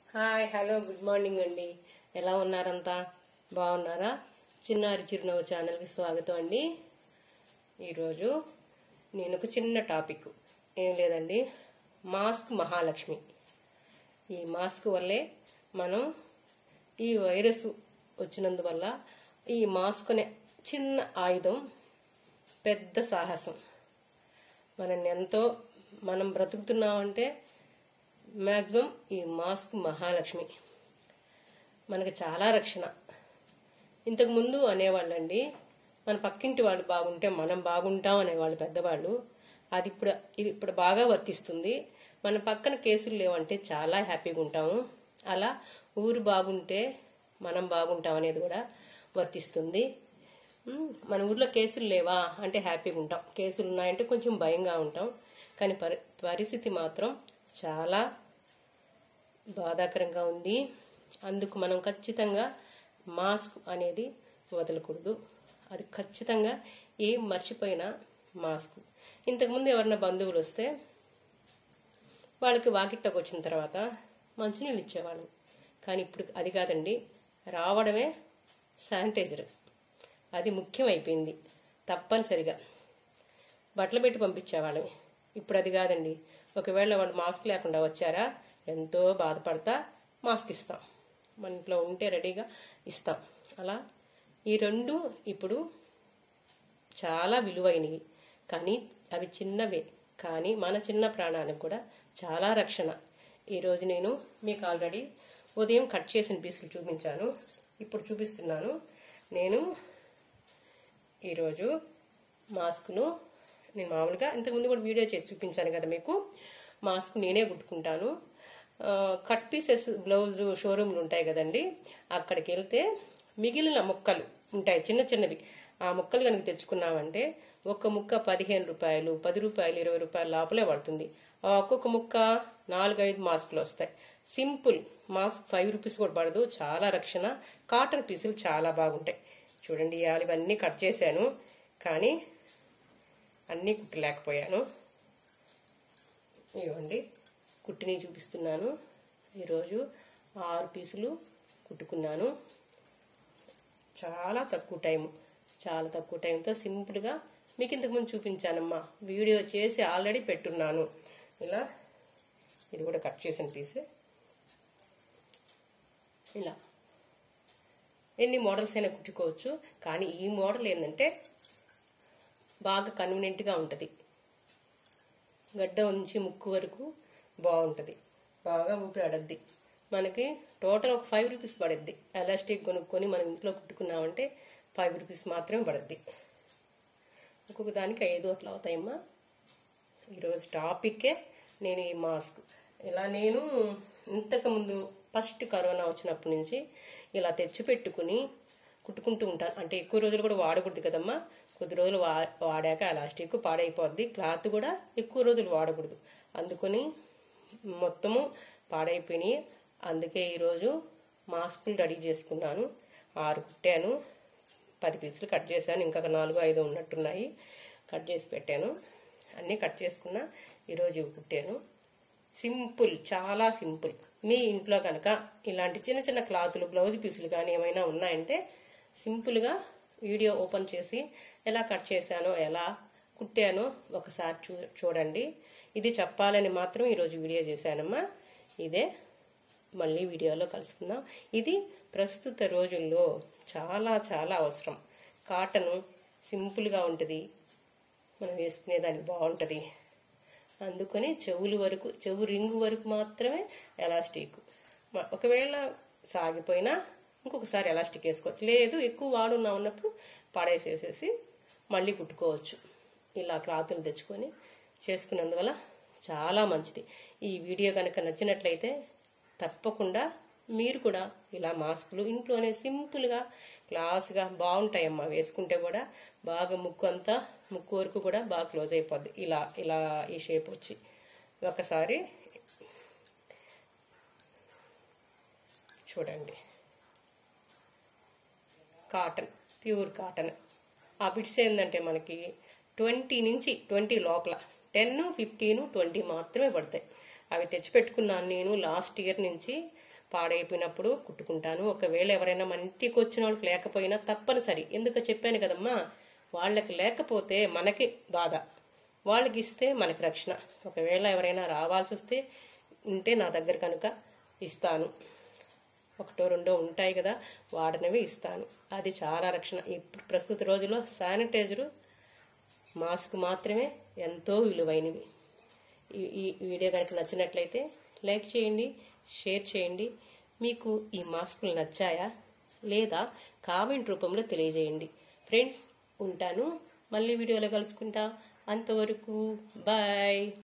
hi hello good morning అండి ఎలా ఉన్నారంతా బాగున్నారా చిన్నారి చిరునవ్వు ఛానల్కి స్వాగతం అండి ఈరోజు నేను ఒక చిన్న టాపిక్ ఏం లేదండి మాస్క్ మహాలక్ష్మి ఈ మాస్క్ వల్లే మనం ఈ వైరస్ వచ్చినందువల్ల ఈ మాస్క్ అనే చిన్న ఆయుధం పెద్ద సాహసం మనల్ని ఎంతో మనం బ్రతుకుతున్నామంటే మ్యాక్సిమం ఈ మాస్క్ మహాలక్ష్మి మనకి చాలా రక్షణ ఇంతకు ముందు అనేవాళ్ళండి మన పక్కింటి వాళ్ళు బాగుంటే మనం బాగుంటాం అనేవాళ్ళు పెద్దవాళ్ళు అది ఇప్పుడు ఇది ఇప్పుడు బాగా వర్తిస్తుంది మన పక్కన కేసులు లేవంటే చాలా హ్యాపీగా ఉంటాము అలా ఊరు బాగుంటే మనం బాగుంటాం అనేది కూడా వర్తిస్తుంది ఉమ్, మన ఊర్లో కేసులు లేవా అంటే హ్యాపీగా ఉంటాం కేసులు ఉన్నాయంటే కొంచెం భయంగా ఉంటాం కానీ పరి పరిస్థితి మాత్రం చాలా బాధాకరంగా ఉంది అందుకు మనం ఖచ్చితంగా మాస్క్ అనేది వదలకూడదు అది ఖచ్చితంగా ఏం మర్చిపోయినా మాస్క్ ఇంతకుముందు ఎవరైనా బంధువులు వస్తే వాళ్ళకి వాకిట్టకు వచ్చిన తర్వాత మంచినీళ్ళు ఇచ్చేవాళ్ళం కానీ ఇప్పుడు అది కాదండి రావడమే శానిటైజర్ అది ముఖ్యమైపోయింది తప్పనిసరిగా బట్టలు పెట్టి పంపించేవాళ్ళం ఇప్పుడు అది కాదండి ఒకవేళ వాళ్ళు మాస్క్ లేకుండా వచ్చారా ఎంతో బాధపడతా మాస్క్ ఇస్తాం మన ఇంట్లో ఉంటే రెడీగా ఇస్తాం అలా ఈ రెండు ఇప్పుడు చాలా విలువైనవి కానీ అవి చిన్నవే కానీ మన చిన్న ప్రాణానికి కూడా చాలా రక్షణ ఈరోజు నేను మీకు ఆల్రెడీ ఉదయం కట్ చేసిన పీసులు చూపించాను ఇప్పుడు చూపిస్తున్నాను నేను ఈరోజు మాస్కులు నేను మామూలుగా ఇంతకుముందు కూడా వీడియో చేసి చూపించాను కదా మీకు మాస్క్ నేనే కుట్టుకుంటాను ఆ, కట్ పీసెస్ బ్లౌజ్ షోరూమ్లు ఉంటాయి కదండి అక్కడికి వెళ్తే మిగిలిన ముక్కలు ఉంటాయి చిన్న చిన్నవి ఆ ముక్కలు కనుక తెచ్చుకున్నామంటే ఒక్క ముక్క పదిహేను రూపాయలు పది రూపాయలు ఇరవై రూపాయల లోపలే పడుతుంది ఆ ఒక్కొక్క ముక్క నాలుగు ఐదు మాస్కులు వస్తాయి సింపుల్ మాస్క్ ఫైవ్ రూపీస్ కూడా పడదు చాలా రక్షణ కాటన్ పీసులు చాలా బాగుంటాయి చూడండి ఇవాళ ఇవన్నీ కట్ చేశాను కానీ అన్నీ కుట్టలేకపోయాను ఇవ్వండి కుట్టిని చూపిస్తున్నాను ఈరోజు ఆరు పీసులు కుట్టుకున్నాను చాలా తక్కువ టైం చాలా తక్కువ టైంతో సింపుల్గా మీకు ఇంతకుముందు చూపించానమ్మా వీడియో చేసి ఆల్రెడీ పెట్టున్నాను ఇలా ఇది కూడా కట్ చేసిన పీసే ఇలా ఎన్ని మోడల్స్ అయినా కుట్టుకోవచ్చు కానీ ఈ మోడల్ ఏంటంటే బాగా కన్వీనియంట్గా ఉంటుంది గడ్డ నుంచి ముక్కు వరకు బాగుంటుంది బాగా ఊపిరాడద్ది మనకి టోటల్ ఒక ఫైవ్ రూపీస్ పడుద్ది ఎలాస్టిక్ కొనుక్కొని మనం ఇంట్లో కుట్టుకున్నామంటే ఫైవ్ రూపీస్ మాత్రమే పడుద్ది ఒక్కొక్క దానికి ఐదు అట్లా అవుతాయమ్మా ఈరోజు టాపిక్కే నేను ఈ మాస్క్ ఇలా నేను ఇంతకుముందు ఫస్ట్ కరోనా వచ్చినప్పటి నుంచి ఇలా తెచ్చిపెట్టుకుని కుట్టుకుంటూ ఉంటాను అంటే ఎక్కువ రోజులు కూడా వాడకూడదు కదమ్మా కొద్ది రోజులు వా వాడాక ఎలాస్టిక్ పాడైపోద్ది క్లాత్ కూడా ఎక్కువ రోజులు వాడకూడదు అందుకని మొత్తము పాడైపోయినాయి అందుకే ఈరోజు మాస్కులు రెడీ చేసుకున్నాను ఆరు కుట్టాను పది పీసులు కట్ చేశాను ఇంకా నాలుగు ఐదు ఉన్నట్టున్నాయి కట్ చేసి పెట్టాను అన్నీ కట్ చేసుకున్నా ఈరోజు ఇవి కుట్టాను సింపుల్ చాలా సింపుల్ మీ ఇంట్లో కనుక ఇలాంటి చిన్న చిన్న క్లాతులు బ్లౌజ్ పీసులు కానీ ఏమైనా ఉన్నాయంటే సింపుల్గా వీడియో ఓపెన్ చేసి ఎలా కట్ చేశానో ఎలా కుట్టానో ఒకసారి చూ చూడండి ఇది చెప్పాలని మాత్రం ఈరోజు వీడియో చేశానమ్మా ఇదే మళ్ళీ వీడియోలో కలుసుకుందాం ఇది ప్రస్తుత రోజుల్లో చాలా చాలా అవసరం కాటను సింపుల్గా ఉంటుంది మనం వేసుకునేదానికి బాగుంటుంది అందుకని చెవులు వరకు చెవు రింగు వరకు మాత్రమే ఎలాస్టిక్ మ- ఒకవేళ సాగిపోయినా ఇంకొకసారి ఎలాస్టిక్ వేసుకోవచ్చు లేదు ఎక్కువ వాడున్నా ఉన్నప్పుడు పడేసేసేసి మళ్ళీ కుట్టుకోవచ్చు ఇలా క్లాతులు తెచ్చుకొని చేసుకున్నందువల్ల చాలా మంచిది ఈ వీడియో కనుక నచ్చినట్లయితే తప్పకుండా మీరు కూడా ఇలా మాస్కులు ఇంట్లోనే సింపుల్గా క్లాస్గా బాగుంటాయమ్మా వేసుకుంటే కూడా బాగా ముక్కు అంతా ముక్కు వరకు కూడా బాగా క్లోజ్ అయిపోద్ది ఇలా ఇలా ఈ షేప్ వచ్చి ఒకసారి చూడండి కాటన్ ప్యూర్ కాటన్ ఆ బిట్స్ ఏంటంటే మనకి ట్వంటీ నుంచి ట్వంటీ లోపల టెన్ ఫిఫ్టీన్ ట్వంటీ మాత్రమే పడతాయి అవి తెచ్చిపెట్టుకున్నాను నేను లాస్ట్ ఇయర్ నుంచి పాడైపోయినప్పుడు కుట్టుకుంటాను ఒకవేళ ఎవరైనా మన ఇంటికి వచ్చిన వాళ్ళకి లేకపోయినా తప్పనిసరి ఎందుకు చెప్పాను కదమ్మా వాళ్ళకి లేకపోతే మనకి బాధ వాళ్ళకి ఇస్తే మనకి రక్షణ ఒకవేళ ఎవరైనా రావాల్సి వస్తే ఉంటే నా దగ్గర కనుక ఇస్తాను ఒకటో రెండో ఉంటాయి కదా వాడినవి ఇస్తాను అది చాలా రక్షణ ఇప్పుడు ప్రస్తుత రోజుల్లో శానిటైజరు మాస్క్ మాత్రమే ఎంతో విలువైనవి ఈ ఈ వీడియో కనుక నచ్చినట్లయితే లైక్ చేయండి షేర్ చేయండి మీకు ఈ మాస్కులు నచ్చాయా లేదా కామెంట్ రూపంలో తెలియజేయండి ఫ్రెండ్స్ ఉంటాను మళ్ళీ వీడియోలో కలుసుకుంటా అంతవరకు బాయ్